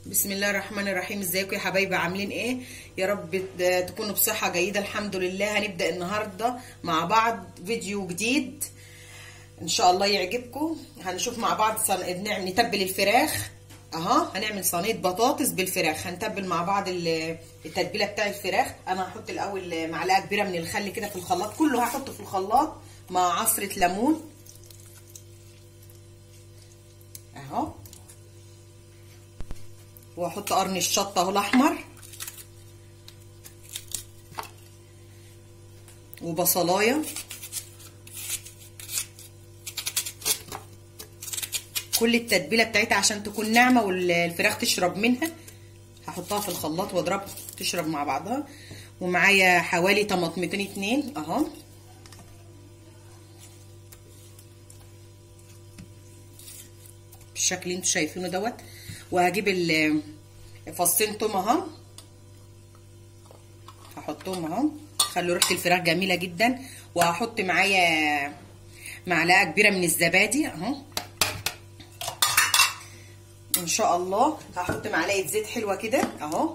بسم الله الرحمن الرحيم ازيكم يا حبايبي عاملين ايه يا رب ت- تكونوا بصحه جيده الحمد لله هنبدا النهارده مع بعض فيديو جديد ان شاء الله يعجبكم هنشوف مع بعض صن... نعمل نتبل الفراخ اها هنعمل صينيه بطاطس بالفراخ هنتبل مع بعض ال- التتبيله بتاع الفراخ انا هحط الاول معلقه كبيره من الخل كده في الخلاط كله هحطه في الخلاط مع عصره ليمون اهو واحط قرن الشطه اهو الاحمر وبصلايه كل التتبيله بتاعتها عشان تكون ناعمه والفراخ تشرب منها هحطها في الخلاط واضربها تشرب مع بعضها ومعايا حوالي طماطمتين اتنين اهو بالشكل اللي انتوا شايفينه دوت وهجيب فصين توم اهو هحطهم اهو خلوا ريحه الفراخ جميله جدا وهحط معايا معلقه كبيره من الزبادي اهو ان شاء الله هحط معلقه زيت حلوه كده اهو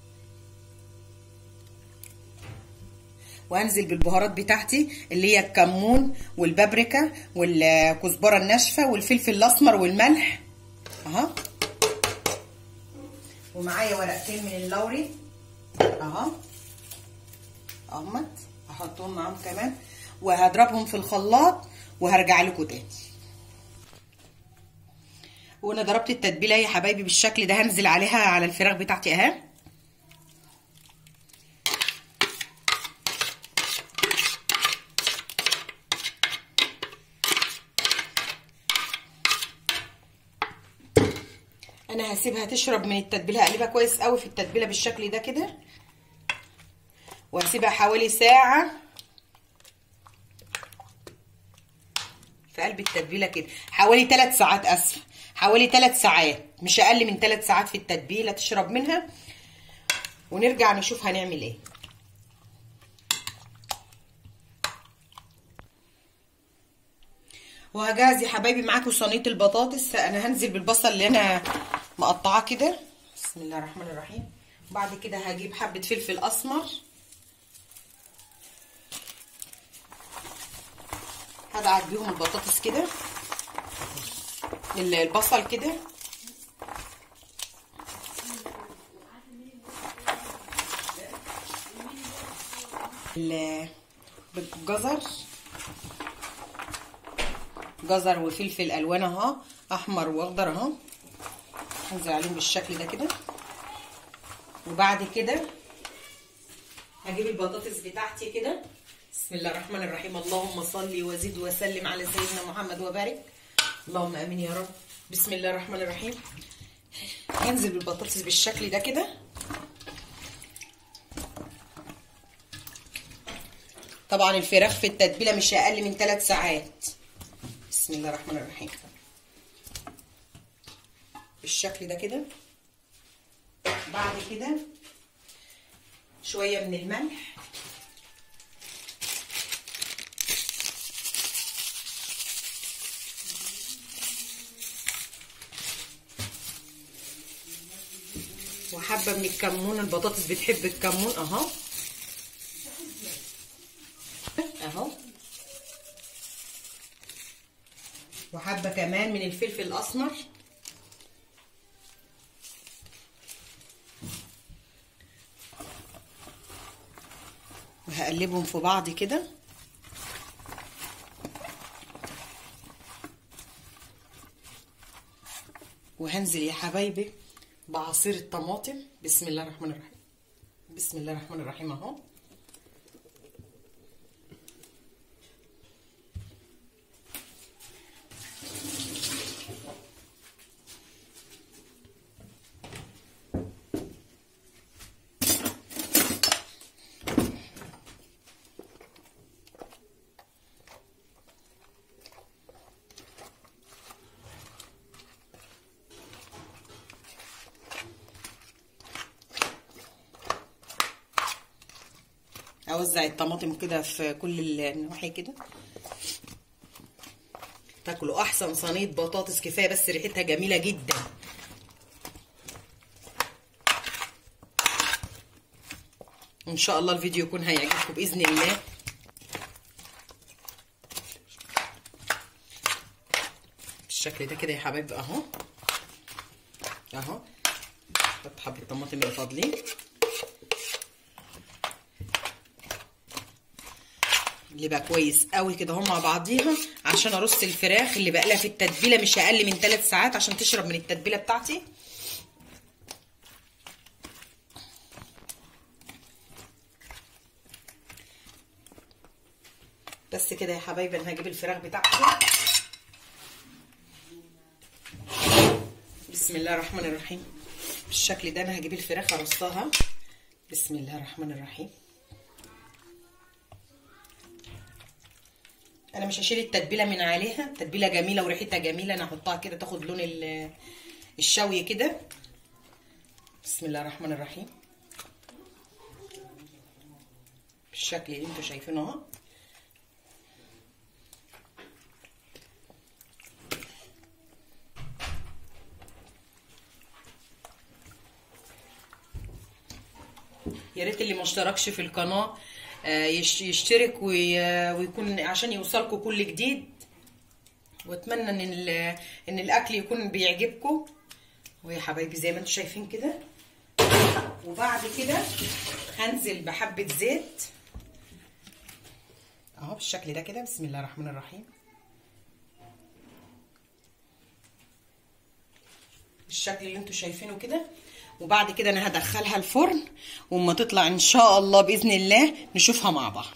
وهنزل بالبهارات بتاعتي اللي هي الكمون والبابريكا والكزبره الناشفه والفلفل الاسمر والملح اهو ومعايا ورقتين من اللوري اهو اهمت هحطهم معاهم كمان وهضربهم في الخلاط وهرجع لكم تاني وانا ضربت التتبيله يا حبايبي بالشكل ده هنزل عليها على الفراخ بتاعتي اهي انا هسيبها تشرب من التتبيله هقلبها كويس قوي في التتبيله بالشكل ده كده وهسيبها حوالي ساعه في قلب التتبيله كده حوالي 3 ساعات اسف حوالي 3 ساعات مش اقل من 3 ساعات في التتبيله تشرب منها ونرجع نشوف هنعمل ايه وهجهز يا حبايبي معاكم صينيه البطاطس انا هنزل بالبصل اللي انا مقطعاه كده بسم الله الرحمن الرحيم بعد كده هجيب حبه فلفل اسمر هدعك بيهم البطاطس كده البصل كده بالجزر جزر وفلفل الوان اهو احمر واخضر اهو هنزل عليهم بالشكل ده كده وبعد كده هجيب البطاطس بتاعتي كده بسم الله الرحمن الرحيم اللهم صل وزد وسلم على سيدنا محمد وبارك اللهم امين يا رب بسم الله الرحمن الرحيم هنزل بالبطاطس بالشكل ده كده طبعا الفراخ في التتبيله مش اقل من 3 ساعات بسم الله الرحمن الرحيم بالشكل ده كده بعد كده شويه من الملح وحبه من الكمون البطاطس بتحب الكمون اهو اهو وحبه كمان من الفلفل الاسمر وهقلبهم في بعض كده وهنزل يا حبايبي بعصير الطماطم بسم الله الرحمن الرحيم بسم الله الرحمن الرحيم اهو اوزع الطماطم كده في كل النواحي كده تاكلوا احسن صينيه بطاطس كفايه بس ريحتها جميله جدا وان شاء الله الفيديو يكون هيعجبكم باذن الله بالشكل ده كده يا حبايبي اهو اهو حط حبه طماطم اللي فاضلين اللي بقى كويس قوي كده اهو مع بعضيها عشان ارص الفراخ اللي بقى لها في التتبيله مش اقل من 3 ساعات عشان تشرب من التتبيله بتاعتي بس كده يا حبايبي انا هجيب الفراخ بتاعتي بسم الله الرحمن الرحيم بالشكل ده انا هجيب الفراخ ارصها بسم الله الرحمن الرحيم انا مش هشيل التتبيله من عليها تتبيله جميله وريحتها جميله انا هحطها كده تاخد لون الشوي كده بسم الله الرحمن الرحيم بالشكل اللي انتوا شايفينه اهو يا ريت اللي ما اشتركش في القناه يشترك ويكون عشان يوصلكم كل جديد واتمنى ان ان الاكل يكون بيعجبكم ويا حبايبي زي ما انتم شايفين كده وبعد كده هنزل بحبه زيت اهو بالشكل ده كده بسم الله الرحمن الرحيم بالشكل اللي انتم شايفينه كده وبعد كده انا هدخلها الفرن وما تطلع ان شاء الله باذن الله نشوفها مع بعض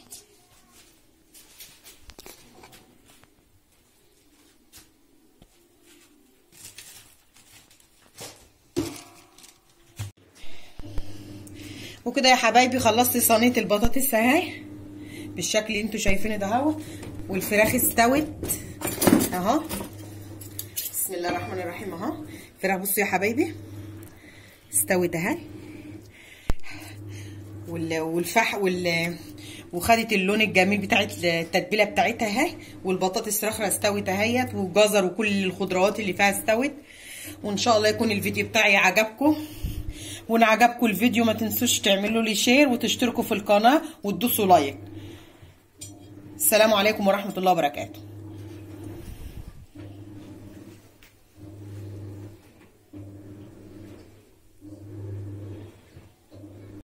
وكده يا حبايبي خلصت صينيه البطاطس اهي بالشكل اللي انتوا شايفينه ده اهو والفراخ استوت اهو بسم الله الرحمن الرحيم اهو الفراخ بصوا يا حبايبي استوت اهي والفح وال وخدت اللون الجميل بتاع التتبيله بتاعتها اهي والبطاطس الاخرى استوت اهيت والجزر وكل الخضروات اللي فيها استوت وان شاء الله يكون الفيديو بتاعي عجبكم وان عجبكم الفيديو ما تنسوش تعملوا لي شير وتشتركوا في القناه وتدوسوا لايك السلام عليكم ورحمه الله وبركاته